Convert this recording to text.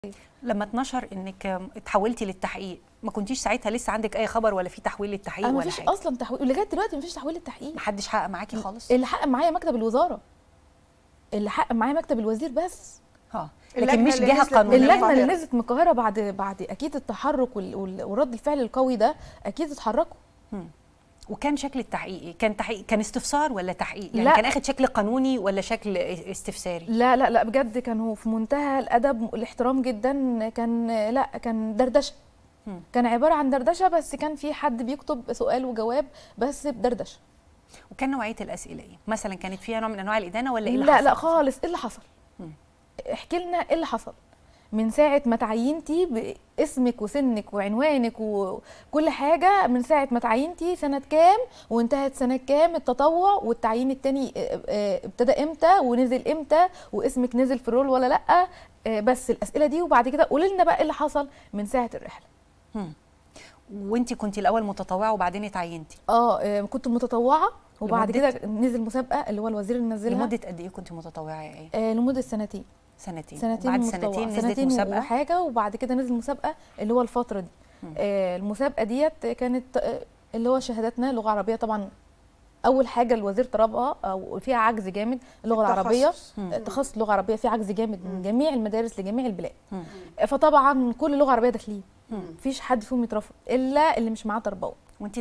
لما اتنشر انك اتحولتي للتحقيق ما كنتيش ساعتها لسه عندك اي خبر ولا في تحويل للتحقيق انا ولا مفيش حاجه اصلا تحويل لغايه دلوقتي مفيش تحويل للتحقيق محدش حقق معاكي خالص اللي حقق معايا مكتب الوزاره اللي حقق معايا مكتب الوزير بس اه لكن اللجنة مش اللي جهه نزلت من قانونيه اللجنه اللي القاهرة. نزلت من القاهره بعد بعد اكيد التحرك وال- وال- ورد الفعل القوي ده اكيد اتحركوا وكان شكل التحقيق إيه؟ كان تحقيق كان استفسار ولا تحقيق يعني لا. كان اخد شكل قانوني ولا شكل استفساري لا لا لا بجد كانوا في منتهى الادب والاحترام جدا كان لا كان دردشه مم. كان عباره عن دردشه بس كان في حد بيكتب سؤال وجواب بس بدردشه وكان نوعيه الاسئله ايه مثلا كانت فيها نوع من انواع الادانه ولا ايه اللي لا حصل؟ لا خالص ايه اللي حصل مم. احكي لنا ايه اللي حصل من ساعة ما تعينتي باسمك وسنك وعنوانك وكل حاجة من ساعة ما تعينتي سنة كام وانتهت سنة كام التطوع والتعيين التاني اه، اه، ابتدى امتى ونزل امتى واسمك نزل في الرول ولا لا اه، بس الأسئلة دي وبعد كده قولي لنا بقى ايه اللي حصل من ساعة الرحلة وانت كنت الاول متطوعه وبعدين اتعينتي اه اه، كنت متطوعة وبعد لمدة- كده نزل مسابقة اللي هو الوزير اللي نزلها لمده قد ايه كنت متطوعه يا ايه اه، لمدة سنتين سنتين سنتين بعد متطوعة. سنتين نزلت سنتين مسابقه وحاجه وبعد كده نزل مسابقه اللي هو الفتره دي مم. آه المسابقه ديت كانت آه، اللي هو شهاداتنا لغه عربيه طبعا اول حاجه الوزير طلبها او فيها عجز جامد اللغه العربيه التخصص. مم. آه، تخصص لغه عربيه فيه عجز جامد من جميع المدارس لجميع البلاد مم. آه، فطبعا كل لغه عربيه داخلين مم. مفيش حد فيهم يترفض الا اللي مش معاه تربوي